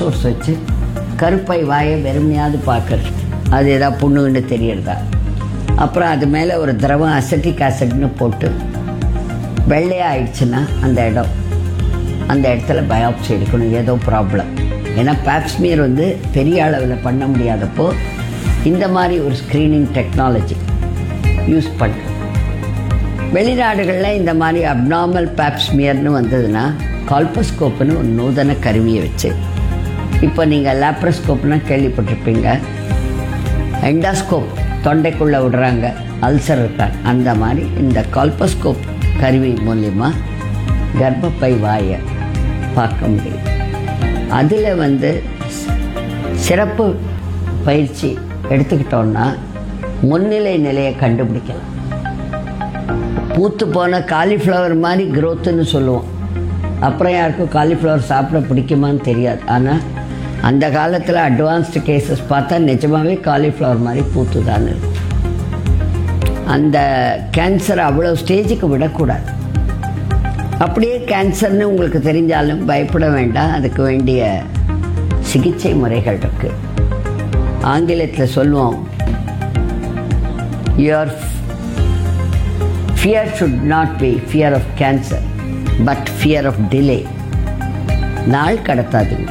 source வச்சு கருப்பை வாயை வெறுமையாவது பார்க்கறது அது ஏதாவது புண்ணுன்னு தெரியறதா அப்புறம் அது மேலே ஒரு திரவம் அசட்டிக் ஆசிட்னு போட்டு வெள்ளையாக ஆயிடுச்சுன்னா அந்த இடம் அந்த இடத்துல பயாப்சி எடுக்கணும் ஏதோ ப்ராப்ளம் ஏன்னா பேப்ஸ்மியர் வந்து பெரிய அளவில் பண்ண முடியாதப்போ இந்த மாதிரி ஒரு ஸ்க்ரீனிங் டெக்னாலஜி யூஸ் பண்ணுறோம் வெளிநாடுகளில் இந்த மாதிரி அப்நார்மல் பேப்ஸ்மியர்னு வந்ததுன்னா கால்பஸ்கோப்புன்னு ஒரு நூதன கருவியை வச்சு இப்போ நீங்கள் லேப்ரஸ்கோப்னா கேள்விப்பட்டிருப்பீங்க எண்டாஸ்கோப் தொண்டைக்குள்ளே விடுறாங்க அல்சர் இருக்காங்க அந்த மாதிரி இந்த கால்பஸ்கோப் கருவி மூலிமா கர்ப்பப்பை வாயை பார்க்க முடியும் அதில் வந்து சிறப்பு பயிற்சி எடுத்துக்கிட்டோன்னா முன்னிலை நிலையை கண்டுபிடிக்கலாம் பூத்து போன காலிஃப்ளவர் மாதிரி growthன்னு சொல்லுவோம் அப்புறம் யாருக்கும் காலிஃப்ளவர் சாப்பிட பிடிக்குமான்னு தெரியாது ஆனால் அந்த காலத்தில் அட்வான்ஸ்டு கேசஸ் பார்த்தா நிஜமாவே காலிஃப்ளவர் மாதிரி பூத்து தான் இருக்கும் அந்த கேன்சர் அவ்வளோ ஸ்டேஜுக்கு விடக்கூடாது அப்படியே கேன்சர்னு உங்களுக்கு தெரிஞ்சாலும் பயப்பட வேண்டாம் அதுக்கு வேண்டிய சிகிச்சை முறைகள் இருக்கு ஆங்கிலத்தில் சொல்லுவோம் your fear should not be fear of cancer but fear of delay நாள் கடத்தாதுங்க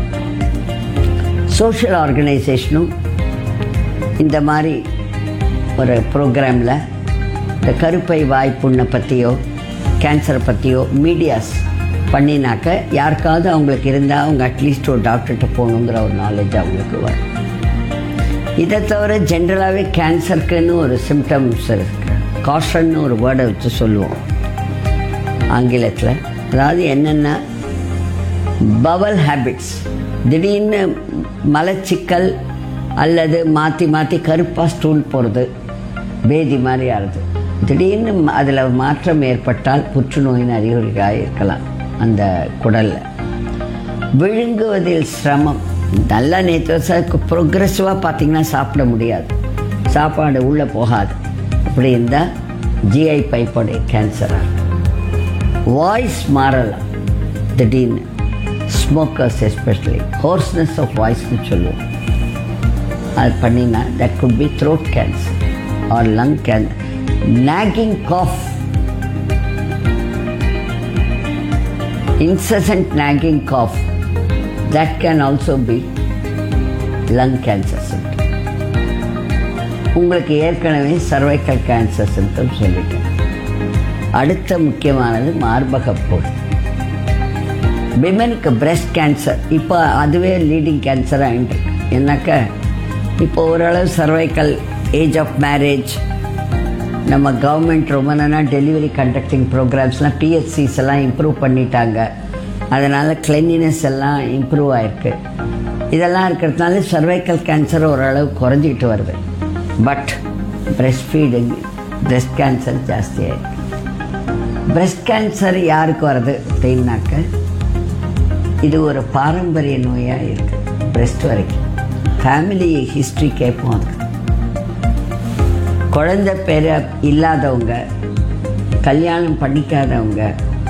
சோஷியல் ஆர்கனைசேஷனும் இந்த மாதிரி ஒரு ப்ரோக்ராமில் இந்த கருப்பை வாய்ப்புண்ணை பற்றியோ கேன்சரை பற்றியோ மீடியாஸ் பண்ணினாக்க யாருக்காவது அவங்களுக்கு இருந்தால் அவங்க அட்லீஸ்ட் ஒரு டாக்டர்கிட்ட போகணுங்கிற ஒரு நாலேஜ் அவங்களுக்கு வரும் இதை தவிர ஜென்ரலாகவே கேன்சருக்குன்னு ஒரு சிம்டம்ஸ் இருக்கு காஷன்னு ஒரு வேர்டை வச்சு சொல்லுவோம் ஆங்கிலத்தில் அதாவது என்னென்னா பவல் ஹேபிட்ஸ் திடீர்னு மலச்சிக்கல் அல்லது மாற்றி மாற்றி கருப்பாக ஸ்டூல் போகிறது பேதி மாதிரி ஆறுது திடீர்னு அதில் மாற்றம் ஏற்பட்டால் புற்றுநோயின் அறிகுறியாக இருக்கலாம் அந்த குடலில் விழுங்குவதில் சிரமம் நல்லா நேற்று ப்ரோக்ரெசிவாக பார்த்தீங்கன்னா சாப்பிட முடியாது சாப்பாடு உள்ளே போகாது அப்படி இருந்தால் ஜிஐ பைப்போடைய கேன்சராக வாய்ஸ் மாறலாம் திடீர்னு ஸ்மோக்கர்ஸ் எஸ்பெஷலி ஹோர்ஸ்னஸ் ஆஃப் வாய்ஸ்னு சொல்லுவோம் அது பண்ணினா that could be throat cancer or lung cancer nagging cough incessant nagging cough that can also be lung cancer symptom உங்களுக்கு ஏற்கனவே சர்வைக்கல் கேன்சர் சிம்டம் சொல்லிட்டேன் அடுத்த முக்கியமானது மார்பகப்போடு விமனுக்கு பிரஸ்ட் கேன்சர் இப்போ அதுவே லீடிங் கேன்சர் ஆகிட்டு என்னக்கா இப்போ ஓரளவு சர்வைக்கல் ஏஜ் ஆஃப் மேரேஜ் நம்ம கவர்மெண்ட் ரொம்ப நாளா டெலிவரி கண்டக்டிங் ப்ரோக்ராம்ஸ்லாம் பிஹெச்சிஸ் எல்லாம் இம்ப்ரூவ் பண்ணிட்டாங்க அதனால் கிளென்லினஸ் எல்லாம் இம்ப்ரூவ் ஆயிருக்கு இதெல்லாம் இருக்கிறதுனால சர்வைக்கல் கேன்சர் ஓரளவு குறைஞ்சிக்கிட்டு வருது but breast feeding breast cancer ஜாஸ்தி ஆயிருக்கு பிரெஸ்ட் கேன்சர் யாருக்கு வருது அப்படின்னாக்க இது ஒரு பாரம்பரிய நோயாக இருக்குது பிரெஸ்ட் வரைக்கும் ஃபேமிலி ஹிஸ்ட்ரி கேட்போம் அதுக்கு குழந்தை பேர இல்லாதவங்க கல்யாணம் பண்ணிக்காதவங்க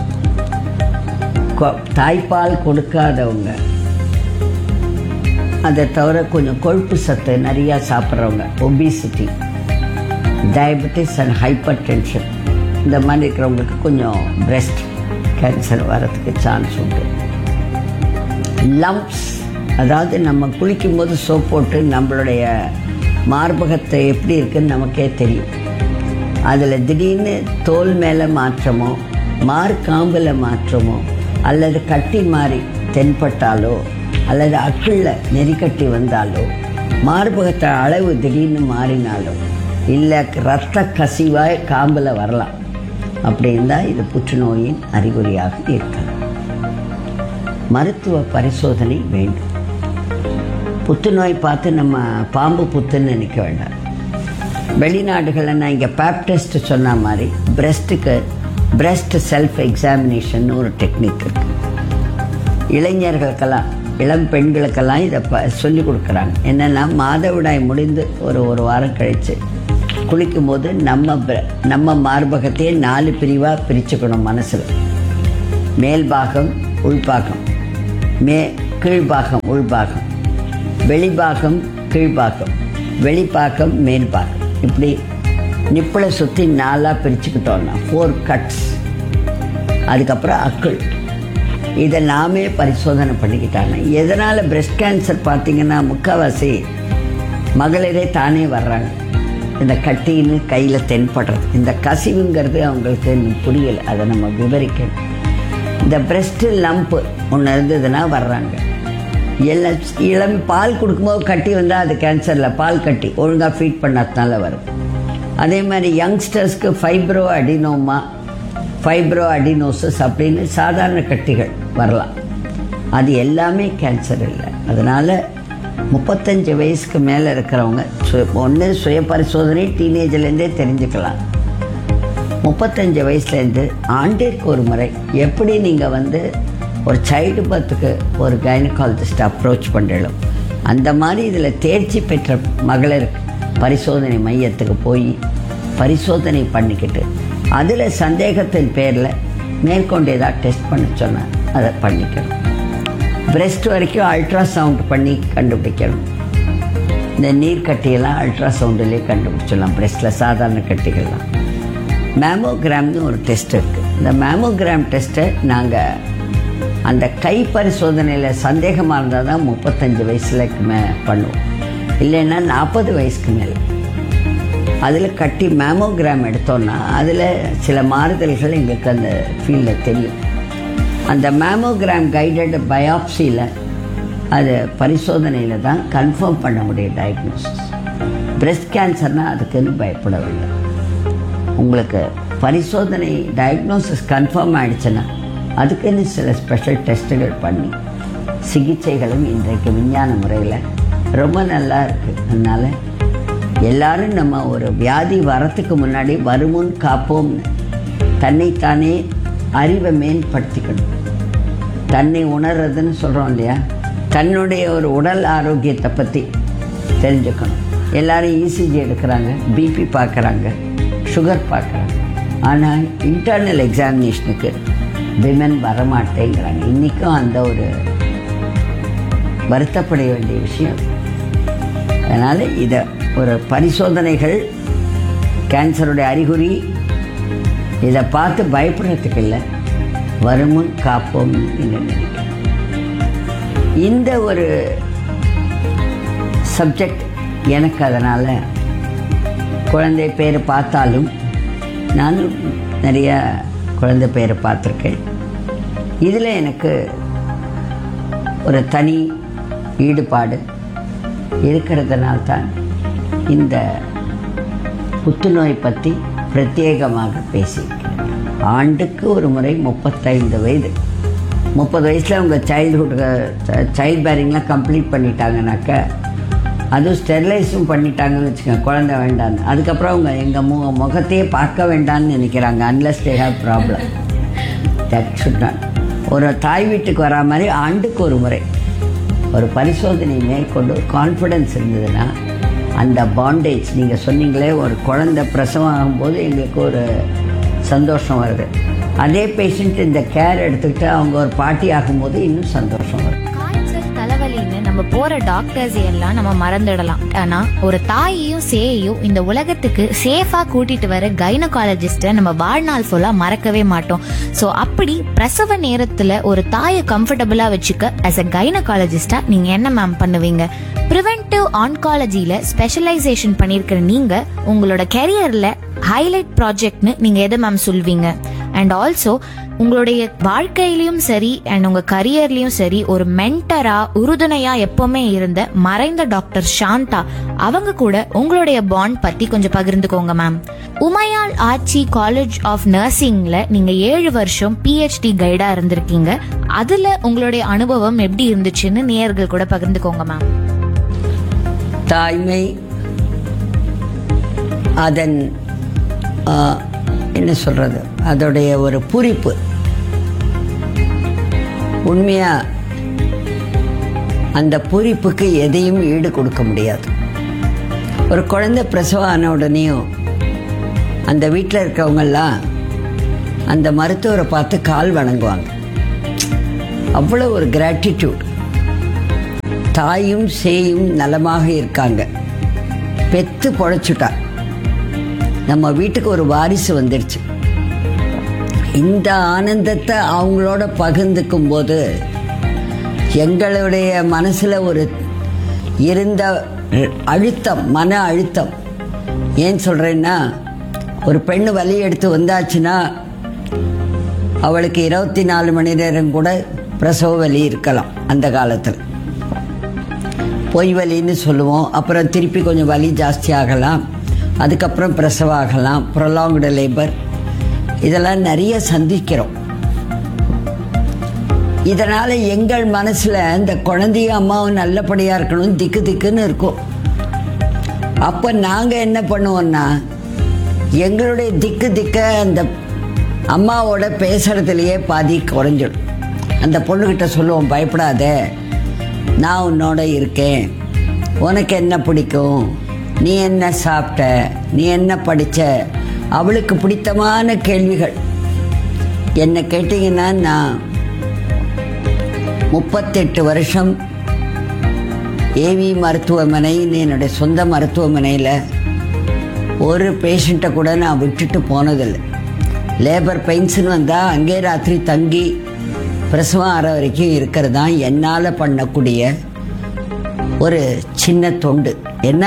கொ- தாய்ப்பால் கொடுக்காதவங்க அதை தவிர கொஞ்சம் கொழுப்பு சத்து நிறையா சாப்பிட்றவங்க obesity diabetes and hypertension இந்த மாதிரி இருக்கிறவங்களுக்கு கொஞ்சம் பிரெஸ்ட் கேன்சர் வரதுக்கு சான்ஸ் உண்டு லம்ப்ஸ் அதாவது நம்ம குளிக்கும்போது சோப் போட்டு நம்மளுடைய மார்பகத்தை எப்படி இருக்குன்னு நமக்கே தெரியும் அதில் திடீர்னு தோல் மேலே மாற்றமோ மார்க்காம்பில் மாற்றமோ அல்லது கட்டி மாறி தென்பட்டாலோ அல்லது அக்கிளில் நெறிக்கட்டி வந்தாலோ மார்பகத்தை அளவு திடீர்னு மாறினாலோ இல்லை ரத்த கசிவாய் காம்பில் வரலாம் அப்படி இருந்தால் இது புற்றுநோயின் அறிகுறியாக இருக்கலாம் மருத்துவ பரிசோதனை வேண்டும் புத்துநோய் பார்த்து நம்ம பாம்பு புத்துன்னு நினைக்க வேண்டாம் வெளிநாடுகளில் நான் இங்கே பேப் டெஸ்ட் சொன்ன மாதிரி பிரெஸ்ட்டுக்கு பிரெஸ்ட் செல்ஃப் எக்ஸாமினேஷன் ஒரு டெக்னிக் இருக்கு இளைஞர்களுக்கெல்லாம் இளம் பெண்களுக்கெல்லாம் இதை ப சொல்லி கொடுக்குறாங்க என்னென்னா மாதவிடாய் முடிந்து ஒரு ஒரு வாரம் கழித்து குளிக்கும்போது நம்ம பிர- நம்ம மார்பகத்தையே நாலு பிரிவாக பிரிச்சுக்கணும் மனசில் மேல் பாகம் உள்பாகம் மே கீழ்பாகம் உள்பாகம் வெளிபாகம் கீழ்பாகம் வெளிப்பாகம் மேல்பாகம் இப்படி நிப்பிளை சுற்றி நாலாக பிரிச்சுக்கிட்டோம்னா ஃபோர் கட்ஸ் அதுக்கப்புறம் அக்குள் இதை நாமே பரிசோதனை பண்ணிக்கிட்டாங்க எதனால் பிரஸ்ட் கேன்சர் பார்த்தீங்கன்னா முக்கால்வாசி மகளிரே தானே வர்றாங்க இந்த கட்டின்னு கையில் தென்படுறது இந்த கசிவுங்கிறது அவங்களுக்கு இன்னும் புரியலை அதை நம்ம விவரிக்கணும் இந்த பிரஸ்ட் லம்ப் ஒன்று இருந்ததுன்னா வர்றாங்க எல்லாம் இளம் பால் கொடுக்கும்போது கட்டி வந்தால் அது கேன்சரில் பால் கட்டி ஒழுங்காக ஃபீட் பண்ணாதனால வரும் அதே மாதிரி யங்ஸ்டர்ஸ்க்கு ஃபைப்ரோ அடினோமா ஃபைப்ரோ அடினோசஸ் அப்படின்னு சாதாரண கட்டிகள் வரலாம் அது எல்லாமே கேன்சர் இல்லை அதனால் முப்பத்தஞ்சு வயசுக்கு மேலே இருக்கிறவங்க சு ஒன்று சுய பரிசோதனை டீனேஜ்லேருந்தே தெரிஞ்சுக்கலாம் முப்பத்தஞ்சு வயசுலேருந்து ஆண்டிற்கு ஒரு முறை எப்படி நீங்கள் வந்து ஒரு சைல்டு பர்த்துக்கு ஒரு கைனகாலஜிஸ்ட் அப்ரோச் பண்ணுறோம் அந்த மாதிரி இதில் தேர்ச்சி பெற்ற மகளிர் பரிசோதனை மையத்துக்கு போய் பரிசோதனை பண்ணிக்கிட்டு அதில் சந்தேகத்தின் பேரில் மேற்கொண்டு ஏதாவது டெஸ்ட் பண்ண சொன்னால் அதை பண்ணிக்கணும் பிரெஸ்ட் வரைக்கும் அல்ட்ராசவுண்ட் பண்ணி கண்டுபிடிக்கணும் இந்த நீர் கட்டியெல்லாம் அல்ட்ராசவுண்டிலே கண்டுபிடிச்சிடலாம் பிரெஸ்ட்டில் சாதாரண கட்டிகள்லாம் மேமோகிராம்னு ஒரு டெஸ்ட் இருக்குது இந்த மேமோகிராம் டெஸ்ட்டை நாங்கள் அந்த கை பரிசோதனையில் சந்தேகமாக இருந்தால் தான் முப்பத்தஞ்சு வயசுலக்கு மே பண்ணுவோம் இல்லைன்னா நாற்பது வயசுக்கு மேலே அதில் கட்டி மேமோகிராம் எடுத்தோன்னா அதில் சில மாறுதல்கள் எங்களுக்கு அந்த ஃபீல்டில் தெரியும் அந்த மேமோகிராம் கைடட் பயாப்சியில் அது பரிசோதனையில் தான் கன்ஃபார்ம் பண்ண முடியும் டயக்னோசிஸ் பிரெஸ்ட் கேன்சர்னால் அதுக்குன்னு பயப்பட வேண்டாம் உங்களுக்கு பரிசோதனை டயக்னோசிஸ் கன்ஃபார்ம் ஆயிடுச்சுன்னா அதுக்குன்னு சில ஸ்பெஷல் டெஸ்ட்டுகள் பண்ணி சிகிச்சைகளும் இன்றைக்கு விஞ்ஞான முறையில் ரொம்ப நல்லா இருக்குது அதனால் எல்லாரும் நம்ம ஒரு வியாதி வரத்துக்கு முன்னாடி வருமுன் காப்போம்னு தன்னைத்தானே அறிவை மேம்படுத்திக்கணும் தன்னை உணர்றதுன்னு சொல்கிறோம் இல்லையா தன்னுடைய ஒரு உடல் ஆரோக்கியத்தை பற்றி தெரிஞ்சுக்கணும் எல்லாரும் இசிஜி எடுக்கிறாங்க பிபி பார்க்குறாங்க சுகர் பார்க்குறாங்க ஆனால் இன்டர்னல் எக்ஸாமினேஷனுக்கு விமன் வரமாட்டேங்கிறாங்க இன்றைக்கும் அந்த ஒரு வருத்தப்பட வேண்டிய விஷயம் அதனால் இதை ஒரு பரிசோதனைகள் கேன்சருடைய அறிகுறி இதை பார்த்து பயப்படுறதுக்கு இல்லை வருமுன் காப்போம் நீங்கள் நினைக்கிறேன் இந்த ஒரு சப்ஜெக்ட் எனக்கு அதனால் குழந்தை பேர் பார்த்தாலும் நானும் நிறைய குழந்தை பேரை பார்த்துருக்கேன் இதில் எனக்கு ஒரு தனி ஈடுபாடு இருக்கிறதுனால தான் இந்த புத்துநோய் பற்றி பிரத்யேகமாக பேசியிருக்கிறேன் ஆண்டுக்கு ஒரு முறை முப்பத்தைந்து வயது முப்பது வயசில் அவங்க சைல்டுஹுட் சைல்ட் பேரிங்லாம் கம்ப்ளீட் பண்ணிட்டாங்கனாக்க அதுவும் ஸ்டெர்லைஸும் பண்ணிட்டாங்கன்னு வச்சுக்கோங்க குழந்தை வேண்டான்னு அதுக்கப்புறம் அவங்க எங்கள் மு முகத்தையே பார்க்க வேண்டாம்னு நினைக்கிறாங்க unless they have problem that should not ஒரு தாய் வீட்டுக்கு வரா மாதிரி ஆண்டுக்கு ஒரு முறை ஒரு பரிசோதனை மேற்கொண்டு கான்ஃபிடென்ஸ் இருந்ததுன்னா அந்த பாண்டேஜ் நீங்கள் சொன்னீங்களே ஒரு குழந்தை பிரசவம் ஆகும்போது எங்களுக்கு ஒரு சந்தோஷம் வருது அதே பேஷண்ட் இந்த கேர் எடுத்துக்கிட்டு அவங்க ஒரு பாட்டி ஆகும்போது இன்னும் சந்தோஷம் வருது காய்ச்சல் தலைவலின்னு நம்ம போற டாக்டர்ஸ் எல்லாம் நம்ம மறந்துடலாம் ஆனா ஒரு தாயையும் சேயையும் இந்த உலகத்துக்கு சேஃபா கூட்டிட்டு வர கைனகாலஜிஸ்ட நம்ம வாழ்நாள் ஃபுல்லா மறக்கவே மாட்டோம் சோ அப்படி பிரசவ நேரத்துல ஒரு தாயை கம்ஃபர்டபுளா வச்சுக்க அஸ் அ கைனகாலஜிஸ்டா நீங்க என்ன மேம் பண்ணுவீங்க ப்ரிவென்டிவ் ஆன்காலஜில ஸ்பெஷலைசேஷன் பண்ணிருக்கிற நீங்க உங்களோட கெரியர்ல ஹைலைட் ப்ராஜெக்ட்னு நீங்க எதை மேம் சொல்வீங்க அண்ட் ஆல்சோ உங்களுடைய வாழ்க்கையிலயும் சரி அண்ட் உங்க கரியர்லயும் சரி ஒரு மென்டரா உறுதுணையா எப்பவுமே இருந்த மறைந்த டாக்டர் சாந்தா அவங்க கூட உங்களுடைய பாண்ட் பத்தி கொஞ்சம் பகிர்ந்துக்கோங்க ma'am Umayal Achi college of நர்சிங்ல நீங்க ஏழு வருஷம் பிஹெச்டி கைடா இருந்திருக்கீங்க அதுல உங்களுடைய அனுபவம் எப்படி இருந்துச்சுன்னு நேயர்கள் கூட பகிர்ந்துக்கோங்க மேம் தாய்மை அதன் ஆ, என்ன சொல்கிறது அதோடைய ஒரு பூரிப்பு உண்மையா அந்த பூரிப்புக்கு எதையும் ஈடு கொடுக்க முடியாது ஒரு குழந்தை பிரசவம் ஆன உடனேயும் அந்த வீட்டில் இருக்கவங்கெல்லாம் அந்த மருத்துவரை பார்த்து கால் வணங்குவாங்க அவ்வளோ ஒரு கிராட்டிடியூட் தாயும் சேயும் நலமாக இருக்காங்க பெத்து பொழைச்சுட்டா நம்ம வீட்டுக்கு ஒரு வாரிசு வந்துடுச்சு இந்த ஆனந்தத்தை அவங்களோட பகிர்ந்துக்கும் போது எங்களுடைய மனசுல ஒரு இருந்த அழுத்தம் மன அழுத்தம் ஏன் சொல்றேன்னா ஒரு பெண்ணு வலி எடுத்து வந்தாச்சுன்னா அவளுக்கு இருபத்தி நாலு மணி நேரம் கூட பிரசவ வலி இருக்கலாம் அந்த காலத்தில் பொய் வலின்னு சொல்லுவோம் அப்புறம் திருப்பி கொஞ்சம் வலி ஜாஸ்தி ஆகலாம் அதுக்கப்புறம் பிரசவம் ஆகலாம் ப்ரொலாங்டு லேபர் இதெல்லாம் நிறைய சந்திக்கிறோம் இதனால எங்கள் மனசுல இந்த குழந்தையும் அம்மாவும் நல்லபடியா இருக்கணும் திக்கு திக்குன்னு இருக்கும் அப்ப நாங்க என்ன பண்ணுவோம்னா எங்களுடைய திக்கு திக்க அந்த அம்மாவோட பேசுறதுலயே பாதி குறைஞ்சிடும் அந்த பொண்ணுகிட்ட சொல்லுவோம் பயப்படாத நான் உன்னோட இருக்கேன் உனக்கு என்ன பிடிக்கும் நீ என்ன சாப்பிட்ட நீ என்ன படிச்ச அவளுக்கு பிடித்தமான கேள்விகள் என்ன கேட்டீங்கன்னா நான் முப்பத்தெட்டு வருஷம் ஏவி மருத்துவமனைன்னு என்னுடைய சொந்த மருத்துவமனையில் ஒரு பேஷண்ட்டை கூட நான் விட்டுட்டு போனதில்லை லேபர் பெயின்ஸ்னு வந்தால் அங்கே ராத்திரி தங்கி பிரசவம் ஆற வரைக்கும் இருக்கிறது தான் என்னால் பண்ணக்கூடிய ஒரு சின்ன தொண்டு என்ன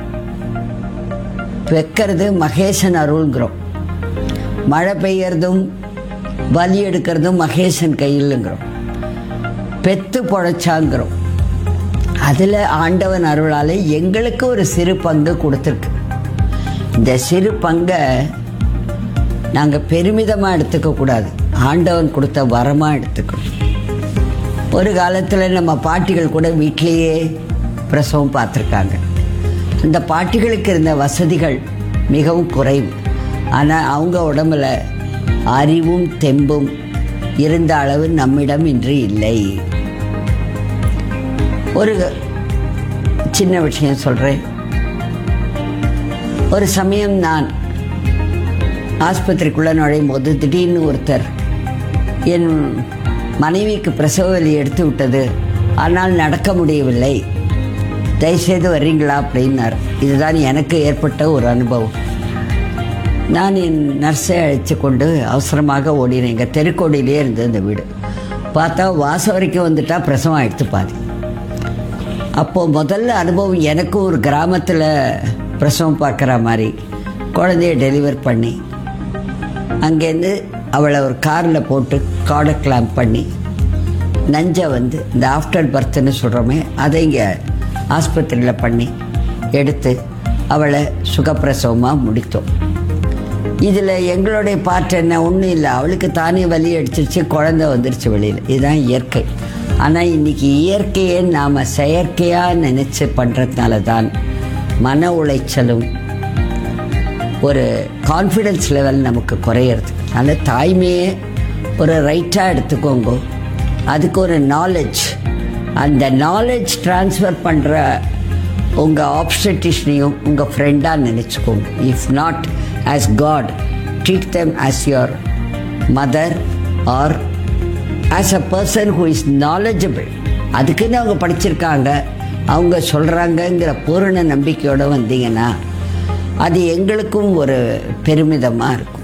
வைக்கிறது மகேசன் அருள்ங்கிறோம் மழை பெய்யறதும் வலி எடுக்கிறதும் மகேசன் கையிலுங்கிறோம் பெத்து பொழைச்சாங்கிறோம் அதில் ஆண்டவன் அருளால் எங்களுக்கு ஒரு சிறு பங்கு கொடுத்துருக்கு இந்த சிறு பங்கை நாங்கள் பெருமிதமாக எடுத்துக்க கூடாது ஆண்டவன் கொடுத்த வரமாக எடுத்துக்கணும் ஒரு காலத்தில் நம்ம பாட்டிகள் கூட வீட்டிலேயே பிரசவம் பார்த்துருக்காங்க அந்த பாட்டிகளுக்கு இருந்த வசதிகள் மிகவும் குறைவு ஆனால் அவங்க உடம்புல அறிவும் தெம்பும் இருந்த அளவு நம்மிடம் இன்று இல்லை ஒரு சின்ன விஷயம் சொல்கிறேன் ஒரு சமயம் நான் ஆஸ்பத்திரிக்குள்ளே நுழையும் போது திடீர்னு ஒருத்தர் என் மனைவிக்கு பிரசவ வலி எடுத்து விட்டது ஆனால் நடக்க முடியவில்லை தயவுசெய்து வர்றீங்களா அப்படின்னார் இதுதான் எனக்கு ஏற்பட்ட ஒரு அனுபவம் நான் என் நர்ஸை அழைச்சி கொண்டு அவசரமாக ஓடினேன் எங்கள் தெருக்கோடியிலே இருந்தது இந்த வீடு பார்த்தா வாசம் வரைக்கும் வந்துட்டா பிரசவம் எடுத்து பாதி அப்போது முதல்ல அனுபவம் எனக்கும் ஒரு கிராமத்தில் பிரசவம் பார்க்குற மாதிரி குழந்தைய டெலிவர் பண்ணி அங்கேருந்து அவளை ஒரு காரில் போட்டு காடை கிளாம்ப் பண்ணி நஞ்சை வந்து இந்த ஆஃப்டர் பர்த்னு சொல்கிறோமே அதை இங்கே ஆஸ்பத்திரியில் பண்ணி எடுத்து அவளை சுகப்பிரசவமாக முடித்தோம் இதில் எங்களுடைய பாட்டு என்ன ஒன்றும் இல்லை அவளுக்கு தானே வலி அடிச்சிருச்சு குழந்தை வந்துருச்சு வெளியில் இதுதான் இயற்கை ஆனால் இன்னைக்கு இயற்கையை நாம் செயற்கையாக நினச்சி பண்ணுறதுனால தான் மன உளைச்சலும் ஒரு கான்ஃபிடென்ஸ் லெவல் நமக்கு குறையிறது அந்த தாய்மையே ஒரு ரைட்டாக எடுத்துக்கோங்க அதுக்கு ஒரு நாலேஜ் அந்த நாலேஜ் ட்ரான்ஸ்ஃபர் பண்ணுற உங்கள் ஆப்ஸ்டட்டிஷனையும் உங்கள் ஃப்ரெண்டாக நினச்சிக்கோங்க if not as God treat them as your mother or as a person who is knowledgeable அதுக்குன்னு அவங்க படிச்சிருக்காங்க அவங்க சொல்கிறாங்கங்கிற பூரண நம்பிக்கையோடு வந்தீங்கன்னா அது எங்களுக்கும் ஒரு பெருமிதமாக இருக்கும்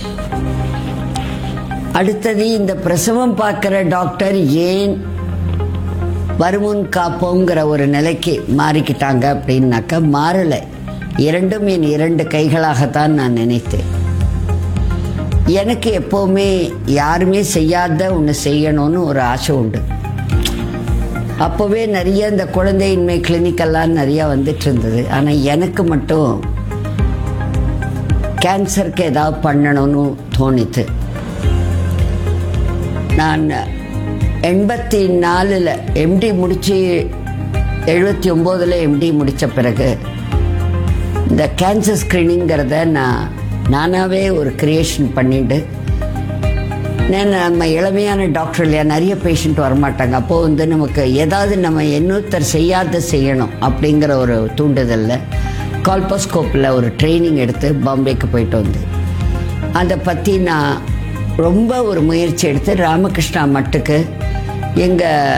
அடுத்தது இந்த பிரசவம் பார்க்குற டாக்டர் ஏன் வருமுன் காப்போங்கிற ஒரு நிலைக்கு மாறிக்கிட்டாங்க அப்படின்னாக்கா மாறலை இரண்டும் என் இரண்டு கைகளாகத்தான் நான் நினைத்தேன் எனக்கு எப்போவுமே யாருமே செய்யாத ஒன்று செய்யணும்னு ஒரு ஆசை உண்டு அப்போவே நிறைய இந்த குழந்தையின்மை கிளினிக்கெல்லாம் நிறையா வந்துட்டு இருந்தது ஆனால் எனக்கு மட்டும் கேன்சருக்கு ஏதாவது பண்ணணும்னு தோணித்து நான் எண்பத்தி நாலில் எம்டி முடித்து எழுபத்தி ஒம்போதில் எம்டி முடித்த பிறகு இந்த கேன்சர் ஸ்க்ரீனிங்கிறத நான் நானாகவே ஒரு கிரியேஷன் பண்ணிட்டு நான் நம்ம இளமையான டாக்டர் இல்லையா நிறைய பேஷண்ட் வரமாட்டாங்க அப்போது வந்து நமக்கு ஏதாவது நம்ம இன்னொருத்தர் செய்யாத செய்யணும் அப்படிங்கிற ஒரு தூண்டுதலில் கால்போஸ்கோப்பில் ஒரு ட்ரைனிங் எடுத்து பாம்பேக்கு போயிட்டு வந்தேன் அதை பற்றி நான் ரொம்ப ஒரு முயற்சி எடுத்து ராமகிருஷ்ணா மட்டுக்கு எங்கள்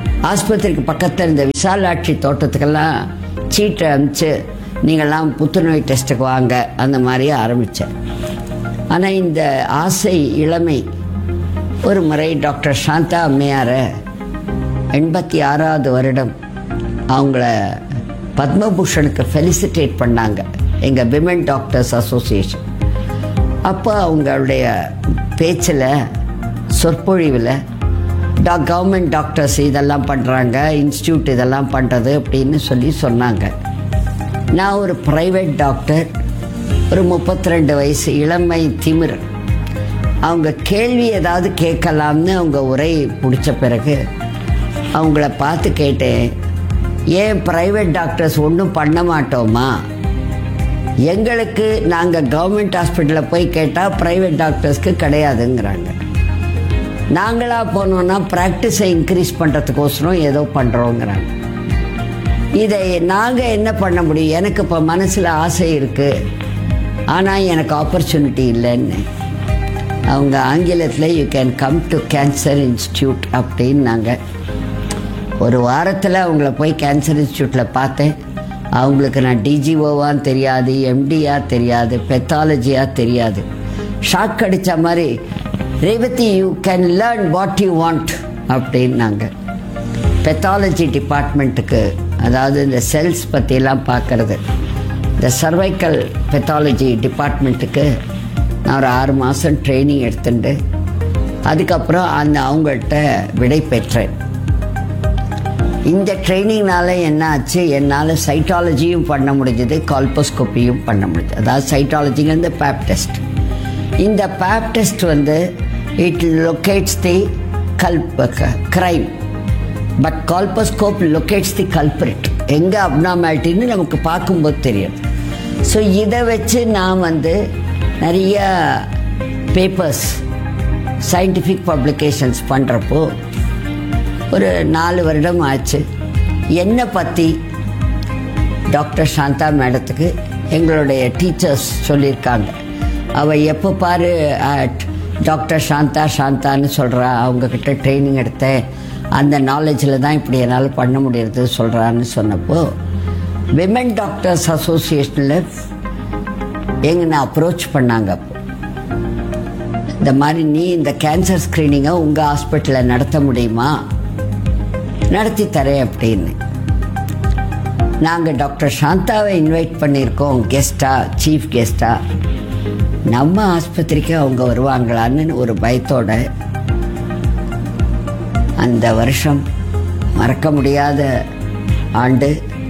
ஆஸ்பத்திரிக்கு பக்கத்தில் இந்த விசாலாட்சி தோட்டத்துக்கெல்லாம் சீட்டை அனுப்பிச்சு நீங்கள்லாம் புத்துநோய் டெஸ்ட்டுக்கு வாங்க அந்த மாதிரி ஆரம்பித்தேன் ஆனால் இந்த ஆசை இளமை ஒரு முறை டாக்டர் சாந்தா அம்மையாரை எண்பத்தி ஆறாவது வருடம் அவங்கள பத்மபூஷனுக்கு ஃபெலிசிட்டேட் பண்ணாங்க எங்கள் விமன் டாக்டர்ஸ் அசோசியேஷன் அப்போ அவங்களுடைய பேச்சில் சொற்பொழிவில் டா கவர்மெண்ட் டாக்டர்ஸ் இதெல்லாம் பண்ணுறாங்க இன்ஸ்டியூட் இதெல்லாம் பண்ணுறது அப்படின்னு சொல்லி சொன்னாங்க நான் ஒரு ப்ரைவேட் டாக்டர் ஒரு முப்பத்தி ரெண்டு வயசு இளமை திமிர் அவங்க கேள்வி ஏதாவது கேட்கலாம்னு அவங்க உரை முடித்த பிறகு அவங்கள பார்த்து கேட்டேன் ஏன் ப்ரைவேட் டாக்டர்ஸ் ஒன்றும் பண்ண மாட்டோமா எங்களுக்கு நாங்கள் கவர்மெண்ட் ஹாஸ்பிட்டலில் போய் கேட்டால் ப்ரைவேட் டாக்டர்ஸ்க்கு கிடையாதுங்கிறாங்க நாங்களாக போனோன்னா ப்ராக்டிஸை இன்க்ரீஸ் பண்ணுறதுக்கோசரம் ஏதோ பண்ணுறோங்கிறாங்க இதை நாங்கள் என்ன பண்ண முடியும் எனக்கு இப்போ மனசில் ஆசை இருக்குது ஆனால் எனக்கு ஆப்பர்ச்சுனிட்டி இல்லைன்னு அவங்க ஆங்கிலத்தில் you can come to cancer institute அப்படின்னாங்க ஒரு வாரத்தில் அவங்கள போய் கேன்சர் இன்ஸ்டியூட்டில் பார்த்தேன் அவங்களுக்கு நான் டிஜிஓவான்னு தெரியாது எம்டியா தெரியாது பெத்தாலஜியா தெரியாது ஷாக் அடித்த மாதிரி Revathi you can learn what you want அப்படின்னாங்க பெத்தாலஜி டிபார்ட்மெண்ட்டுக்கு அதாவது இந்த செல்ஸ் பற்றியெல்லாம் பார்க்கறது இந்த சர்வைக்கல் பெத்தாலஜி டிபார்ட்மெண்ட்டுக்கு நான் ஒரு ஆறு மாதம் ட்ரைனிங் எடுத்துட்டு அதுக்கப்புறம் அந்த அவங்கள்ட்ட விடை பெற்றேன் இந்த ட்ரைனிங்னால என்ன ஆச்சு என்னால் சைட்டாலஜியும் பண்ண முடிஞ்சது கால்போஸ்கோப்பியும் பண்ண முடிஞ்சது அதாவது சைட்டாலஜிங்கிறது பேப் டெஸ்ட் இந்த பேப் டெஸ்ட் வந்து it locates the culprit but colposcope locates the culprit எங்கே அப்னாமாலிட்டின்னு நமக்கு பார்க்கும்போது தெரியும் ஸோ இதை வச்சு நான் வந்து நிறைய பேப்பர்ஸ் சயின்டிஃபிக் பப்ளிகேஷன்ஸ் பண்ணுறப்போ ஒரு நாலு வருடம் ஆச்சு என்னை பற்றி டாக்டர் சாந்தா மேடத்துக்கு எங்களுடைய டீச்சர்ஸ் சொல்லியிருக்காங்க அவள் எப்போ பாரு டாக்டர் சாந்தா சாந்தான்னு சொல்கிறா அவங்கக்கிட்ட ட்ரைனிங் எடுத்தேன் அந்த நாலேஜில் தான் இப்படி என்னால் பண்ண முடியறது சொல்கிறான்னு சொன்னப்போ விமன் டாக்டர்ஸ் அசோசியேஷனில் எங்களை அப்ரோச் பண்ணாங்க அப்போ இந்த மாதிரி நீ இந்த கேன்சர் ஸ்க்ரீனிங்கை உங்கள் ஹாஸ்பிட்டலில் நடத்த முடியுமா நடத்தி தரேன் அப்படின்னு நாங்கள் டாக்டர் சாந்தாவை இன்வைட் பண்ணியிருக்கோம் கெஸ்டா சீஃப் கெஸ்டா நம்ம ஆஸ்பத்திரிக்கு அவங்க வருவாங்களான்னு ஒரு பயத்தோட அந்த வருஷம் மறக்க முடியாத ஆண்டு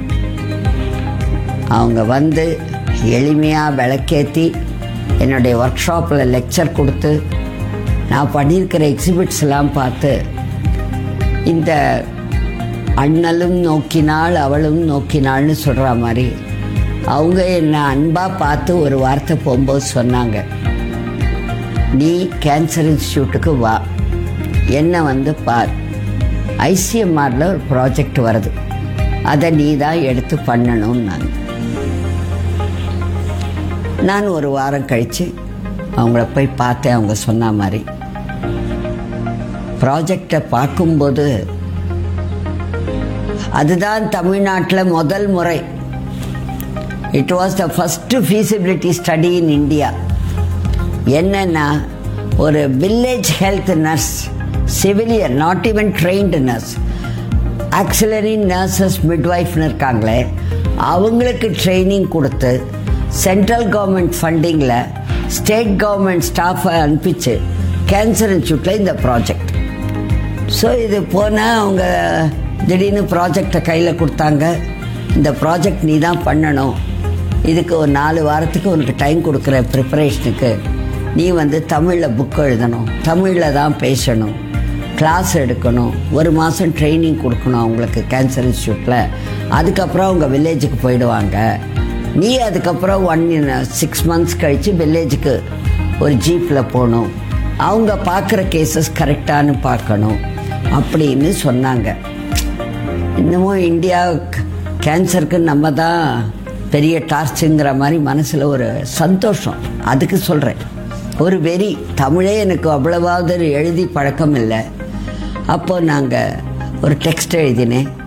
அவங்க வந்து எளிமையாக விளக்கேற்றி என்னுடைய ஒர்க் ஷாப்பில் லெக்சர் கொடுத்து நான் பண்ணியிருக்கிற எக்ஸிபிட்ஸ் எல்லாம் பார்த்து இந்த அண்ணலும் நோக்கினாள் அவளும் நோக்கினாள்னு சொல்கிற மாதிரி அவங்க என்னை அன்பாக பார்த்து ஒரு வார்த்தை போகும்போது சொன்னாங்க நீ கேன்சர் இன்ஸ்டியூட்டுக்கு வா என்னை வந்து பார் ஐசிஎம்ஆரில் ஒரு ப்ராஜெக்ட் வருது அதை நீ தான் எடுத்து பண்ணணும்னு நான் நான் ஒரு வாரம் கழித்து அவங்கள போய் பார்த்தேன் அவங்க சொன்ன மாதிரி ப்ராஜெக்டை பார்க்கும்போது அதுதான் தமிழ்நாட்டில் முதல் முறை it was the first feasibility study in India என்னன்னா ஒரு village health nurse civilian not even trained nurse auxiliary nurses மிட்வைஃப்னு இருக்காங்களே அவங்களுக்கு ட்ரைனிங் கொடுத்து சென்ட்ரல் கவர்மெண்ட் ஃபண்டிங்கில் ஸ்டேட் கவர்மெண்ட் ஸ்டாஃபை அனுப்பிச்சு கேன்சர் இன்ஸ்டியூட்டில் இந்த ப்ராஜெக்ட் ஸோ இது போனால் அவங்க திடீர்னு ப்ராஜெக்டை கையில் கொடுத்தாங்க இந்த ப்ராஜெக்ட் நீ தான் பண்ணணும் இதுக்கு ஒரு நாலு வாரத்துக்கு உனக்கு டைம் கொடுக்குற ப்ரிப்பரேஷனுக்கு நீ வந்து தமிழில் புக் எழுதணும் தமிழில் தான் பேசணும் கிளாஸ் எடுக்கணும் ஒரு மாதம் ட்ரைனிங் கொடுக்கணும் அவங்களுக்கு கேன்சர் இன்ஸ்டியூட்டில் அதுக்கப்புறம் அவங்க வில்லேஜுக்கு போயிடுவாங்க நீ அதுக்கப்புறம் ஒன் சிக்ஸ் மந்த்ஸ் கழித்து வில்லேஜுக்கு ஒரு ஜீப்பில் போகணும் அவங்க பார்க்குற கேசஸ் கரெக்டானு பார்க்கணும் அப்படின்னு சொன்னாங்க இன்னமும் இந்தியா கேன்சருக்கு நம்ம தான் பெரிய டார்ச்சுங்கிற மாதிரி மனசில் ஒரு சந்தோஷம் அதுக்கு சொல்கிறேன் ஒரு வெறி தமிழே எனக்கு அவ்வளவாவது எழுதி பழக்கம் இல்லை அப்போ நாங்கள் ஒரு டெக்ஸ்ட் எழுதினேன்